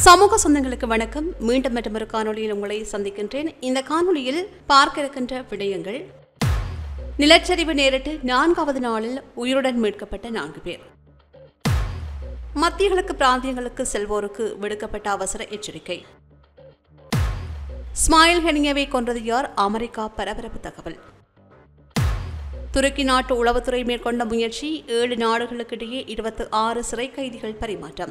சமூக சொந்தங்களுக்கு வணக்கம் மீண்டும் மற்றொரு காணொளியில் உங்களை சந்திக்கின்றேன் இந்த காணொளியில் பார்க்க இருக்கின்ற விடயங்கள் நிலச்சரிவு நேரிட்டு நான்காவது நாளில் உயிருடன் மீட்கப்பட்ட நான்கு பேர் மத்திய கிழக்கு பிராந்தியங்களுக்கு செல்வோருக்கு விடுக்கப்பட்ட அவசர எச்சரிக்கை ஸ்மைல் ஹெனியவை கொன்றது யார் அமெரிக்கா பரபரப்பு தகவல் துருக்கி நாட்டு உளவுத்துறை மேற்கொண்ட முயற்சி ஏழு நாடுகளுக்கிடையே இருபத்தி ஆறு சிறை கைதிகள் பரிமாற்றம்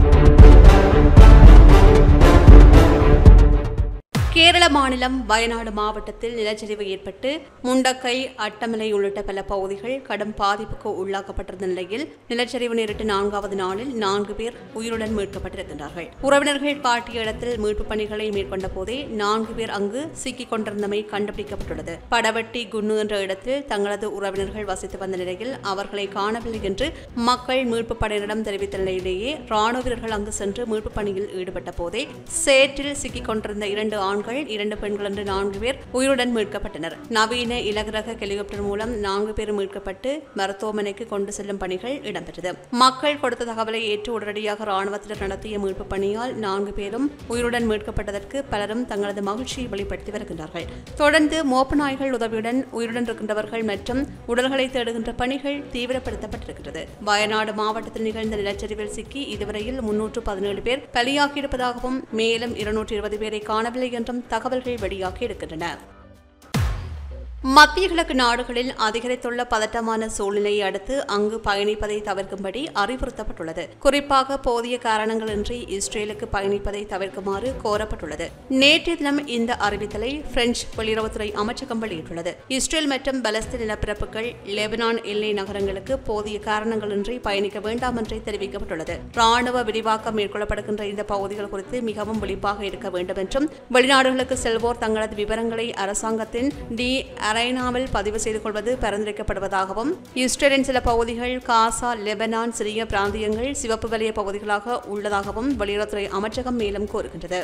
கேரள மாநிலம் வயநாடு மாவட்டத்தில் நிலச்சரிவு ஏற்பட்டு முண்டக்கை அட்டமலை உள்ளிட்ட பல பகுதிகள் கடும் பாதிப்புக்கு உள்ளாக்கப்பட்டிருந்த நிலையில் நிலச்சரிவு நேரிட்டு நான்காவது நாளில் நான்கு பேர் உயிருடன் மீட்கப்பட்டிருக்கின்றார்கள் உறவினர்கள் காட்டிய இடத்தில் மீட்புப் பணிகளை மேற்கொண்ட போதே நான்கு பேர் அங்கு சிக்கிக் கொண்டிருந்தமை கண்டுபிடிக்கப்பட்டுள்ளது படவட்டி குன்னு என்ற இடத்தில் தங்களது உறவினர்கள் வசித்து வந்த நிலையில் அவர்களை காணவில்லை என்று மக்கள் மீட்புப் படையினரிடம் தெரிவித்த நிலையிலேயே ராணுவ வீரர்கள் அங்கு சென்று மீட்புப் பணியில் ஈடுபட்ட போதே சேற்றில் சிக்கிக் கொண்டிருந்த இரண்டு ஆண்கள் இரண்டு பெண்கள் என்று நான்கு பேர் உயிருடன் மீட்கப்பட்டனர் நவீன இலகுரக ஹெலிகாப்டர் மூலம் நான்கு பேர் மீட்கப்பட்டு மருத்துவமனைக்கு கொண்டு செல்லும் பணிகள் இடம்பெற்றது மக்கள் கொடுத்த தகவலை ஏற்று உடனடியாக ராணுவத்தினர் நடத்திய மீட்பு பணியால் நான்கு பேரும் உயிருடன் மீட்கப்பட்டதற்கு பலரும் தங்களது மகிழ்ச்சியை வெளிப்படுத்தி வருகின்றார்கள் தொடர்ந்து மோப்ப நாய்கள் உதவியுடன் உயிருடன் இருக்கின்றவர்கள் மற்றும் உடல்களை தேடுகின்ற பணிகள் தீவிரப்படுத்தப்பட்டிருக்கிறது வயநாடு மாவட்டத்தில் நிகழ்ந்த நிலச்சரிவில் சிக்கி இதுவரையில் முன்னூற்று பதினேழு பேர் பலியாகியிருப்பதாகவும் மேலும் இருநூற்றி இருபது பேரை காணவில்லை என்றும் தகவல்கள் வெளியாகி இருக்கின்றன மத்திய கிழக்கு நாடுகளில் அதிகரித்துள்ள பதட்டமான சூழ்நிலையை அடுத்து அங்கு பயணிப்பதை தவிர்க்கும்படி அறிவுறுத்தப்பட்டுள்ளது குறிப்பாக போதிய காரணங்களின்றி இஸ்ரேலுக்கு பயணிப்பதை தவிர்க்குமாறு கோரப்பட்டுள்ளது நேற்றைய தினம் இந்த அறிவித்தலை பிரெஞ்சு வெளியுறவுத்துறை அமைச்சகம் வெளியிட்டுள்ளது இஸ்ரேல் மற்றும் பலஸ்தீன் நிலப்பரப்புகள் லெபனான் எல்லை நகரங்களுக்கு போதிய காரணங்களின்றி பயணிக்க வேண்டாம் என்றே தெரிவிக்கப்பட்டுள்ளது ராணுவ விரிவாக்கம் மேற்கொள்ளப்படுகின்ற இந்த பகுதிகள் குறித்து மிகவும் விழிப்பாக இருக்க வேண்டும் என்றும் வெளிநாடுகளுக்கு செல்வோர் தங்களது விவரங்களை அரசாங்கத்தின் டி அரைனாவில் பதிவு செய்து கொள்வது பரிந்துரைக்கப்படுவதாகவும் இஸ்ரேலின் சில பகுதிகள் காசா லெபனான் சிறிய பிராந்தியங்கள் சிவப்பு வலய பகுதிகளாக உள்ளதாகவும் வெளியுறவுத்துறை அமைச்சகம் மேலும் கூறுகின்றது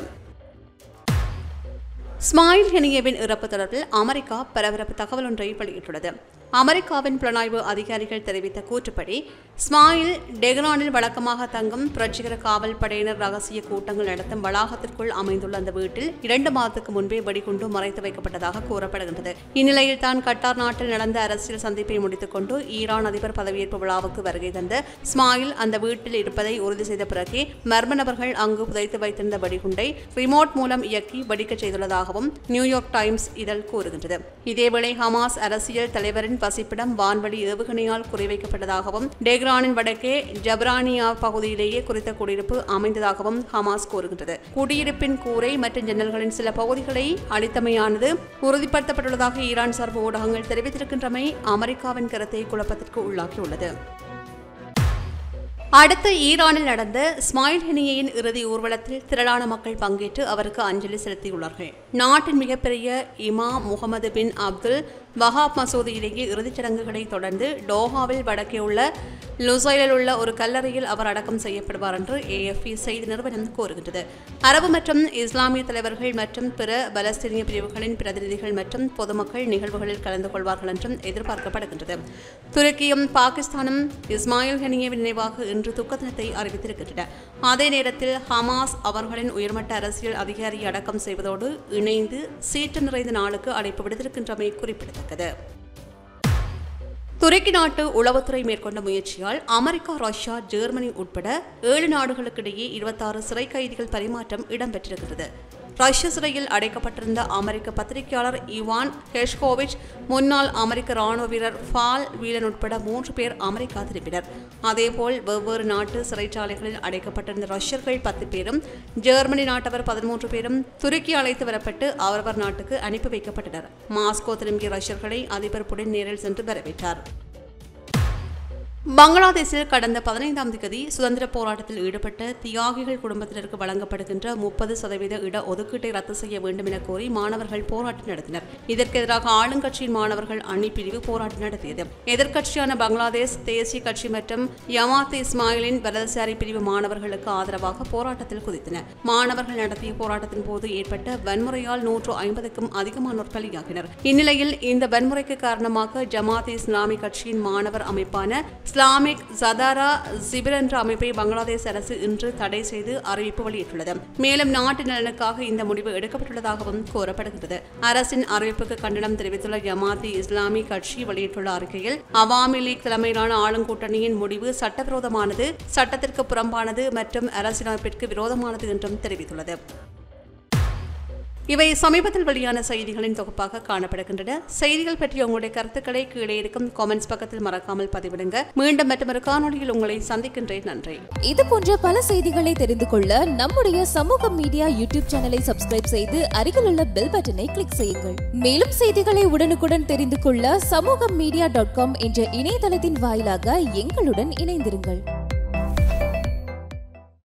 ஸ்மைல் ஹெனியவின் இறப்பு தொடர்பில் அமெரிக்கா பரபரப்பு தகவல் ஒன்றை வெளியிட்டுள்ளது அமெரிக்காவின் புலனாய்வு அதிகாரிகள் தெரிவித்த கூற்றுப்படி ஸ்மாயில் டெகரானில் வழக்கமாக தங்கும் புரட்சிகர காவல் படையினர் ரகசிய கூட்டங்கள் நடத்தும் வளாகத்திற்குள் அமைந்துள்ள அந்த வீட்டில் இரண்டு மாதத்துக்கு முன்பே வெடிகுண்டு மறைத்து வைக்கப்பட்டதாக கூறப்படுகின்றது இந்நிலையில் தான் கட்டார் நாட்டில் நடந்த அரசியல் சந்திப்பை முடித்துக் கொண்டு ஈரான் அதிபர் பதவியேற்பு விழாவுக்கு வருகை தந்த ஸ்மாயில் அந்த வீட்டில் இருப்பதை உறுதி செய்த பிறகே மர்ம நபர்கள் அங்கு புதைத்து வைத்திருந்த வெடிகுண்டை ரிமோட் மூலம் இயக்கி வெடிக்கச் செய்துள்ளதாகவும் நியூயார்க் டைம்ஸ் இதழ் கூறுகின்றது இதேவேளை ஹமாஸ் அரசியல் தலைவரின் வசிப்பிடம் வான்வழி ஏவுகணையால் குறிவைக்கப்பட்டதாகவும் டெஹ்ரானின் வடக்கே ஜப்ரானியா பகுதியிலேயே குறித்த குடியிருப்பு அமைந்ததாகவும் ஹமாஸ் கூறுகின்றது குடியிருப்பின் கூரை மற்றும் ஜன்னல்களின் சில பகுதிகளை அளித்தமையானது உறுதிப்படுத்தப்பட்டுள்ளதாக ஈரான் சார்பு ஊடகங்கள் தெரிவித்திருக்கின்றமை அமெரிக்காவின் கருத்தை குழப்பத்திற்கு உள்ளாக்கியுள்ளது அடுத்து ஈரானில் நடந்த ஸ்மைல் ஹெனியின் இறுதி ஊர்வலத்தில் திரளான மக்கள் பங்கேற்று அவருக்கு அஞ்சலி செலுத்தியுள்ளார்கள் நாட்டின் மிகப்பெரிய இமா முகமது பின் அப்துல் வஹாப் மசூதியிலேயே இறுதிச் சடங்குகளை தொடர்ந்து டோஹாவில் வடக்கே உள்ள லுசைலில் உள்ள ஒரு கல்லறையில் அவர் அடக்கம் செய்யப்படுவார் என்று ஏஎஃப்பி செய்தி நிறுவனம் கூறுகின்றது அரபு மற்றும் இஸ்லாமிய தலைவர்கள் மற்றும் பிற பலஸ்தீனிய பிரிவுகளின் பிரதிநிதிகள் மற்றும் பொதுமக்கள் நிகழ்வுகளில் கலந்து கொள்வார்கள் என்றும் எதிர்பார்க்கப்படுகின்றது துருக்கியும் பாகிஸ்தானும் இஸ்மாயில் ஹனியவின் நினைவாக இன்று துக்க தினத்தை அறிவித்திருக்கின்றன அதே நேரத்தில் ஹமாஸ் அவர்களின் உயர்மட்ட அரசியல் அதிகாரியை அடக்கம் செய்வதோடு இணைந்து சீற்று நிறைந்த நாளுக்கு அழைப்பு விடுத்திருக்கின்றமை குறிப்பிடத்தக்கது துருக்கி நாட்டு உளவுத்துறை மேற்கொண்ட முயற்சியால் அமெரிக்கா ரஷ்யா ஜெர்மனி உட்பட ஏழு நாடுகளுக்கிடையே இருபத்தாறு சிறை கைதிகள் பரிமாற்றம் இடம்பெற்றிருக்கிறது ரஷ்ய சிறையில் அடைக்கப்பட்டிருந்த அமெரிக்க பத்திரிகையாளர் இவான் ஹெஷ்கோவிச் முன்னாள் அமெரிக்க ராணுவ வீரர் ஃபால் வீலன் உட்பட மூன்று பேர் அமெரிக்கா திரும்பினர் அதேபோல் வெவ்வேறு நாட்டு சிறைச்சாலைகளில் அடைக்கப்பட்டிருந்த ரஷ்யர்கள் பத்து பேரும் ஜெர்மனி நாட்டவர் பதிமூன்று பேரும் துருக்கி அழைத்து வரப்பட்டு அவரவர் நாட்டுக்கு அனுப்பி வைக்கப்பட்டனர் மாஸ்கோ திரும்பிய ரஷ்யர்களை அதிபர் புடின் நேரில் சென்று வரவேற்றார் பங்களாதேஷில் கடந்த பதினைந்தாம் தேதி சுதந்திர போராட்டத்தில் ஈடுபட்ட தியாகிகள் குடும்பத்தினருக்கு வழங்கப்படுகின்ற முப்பது சதவீத இட ஒதுக்கீட்டை ரத்து செய்ய வேண்டும் என கோரி மாணவர்கள் போராட்டம் நடத்தினர் இதற்கு எதிராக ஆளுங்கட்சியின் மாணவர்கள் அணி பிரிவு போராட்டம் நடத்தியது எதிர்க்கட்சியான பங்களாதேஷ் தேசிய கட்சி மற்றும் யமாத் இஸ்மாயிலின் வலதுசாரி பிரிவு மாணவர்களுக்கு ஆதரவாக போராட்டத்தில் குதித்தனர் மாணவர்கள் நடத்திய போராட்டத்தின் போது ஏற்பட்ட வன்முறையால் நூற்று ஐம்பதுக்கும் அதிகமானோர் பலியாகினர் இந்நிலையில் இந்த வன்முறைக்கு காரணமாக ஜமாத் இஸ்லாமி கட்சியின் மாணவர் அமைப்பான இஸ்லாமிக் சதாரா சிபிர் என்ற அமைப்பை பங்களாதேஷ் அரசு இன்று தடை செய்து அறிவிப்பு வெளியிட்டுள்ளது மேலும் நாட்டு நலனுக்காக இந்த முடிவு எடுக்கப்பட்டுள்ளதாகவும் கூறப்படுகிறது அரசின் அறிவிப்புக்கு கண்டனம் தெரிவித்துள்ள ஜமாத்தி இஸ்லாமி கட்சி வெளியிட்டுள்ள அறிக்கையில் அவாமி லீக் தலைமையிலான ஆளுங்கூட்டணியின் முடிவு சட்டவிரோதமானது சட்டத்திற்கு புறம்பானது மற்றும் அரசியலமைப்பிற்கு விரோதமானது என்றும் தெரிவித்துள்ளது இவை சமீபத்தில் வெளியான செய்திகளின் தொகுப்பாக காணப்படுகின்றன செய்திகள் பற்றிய உங்களுடைய கருத்துக்களை கீழே இருக்கும் காமெண்ட்ஸ் பக்கத்தில் மறக்காமல் பதிவிடுங்க மீண்டும் மற்றொரு காணொலியில் உங்களை சந்திக்கின்றேன் நன்றி இது போன்ற பல செய்திகளை தெரிந்து கொள்ள நம்முடைய சமூக மீடியா யூடியூப் சேனலை சப்ஸ்கிரைப் செய்து அருகிலுள்ள பெல் பட்டனை கிளிக் செய்யுங்கள் மேலும் செய்திகளை உடனுக்குடன் தெரிந்து கொள்ள சமூக மீடியா டாட் காம் என்ற இணையதளத்தின் வாயிலாக எங்களுடன் இணைந்திருங்கள்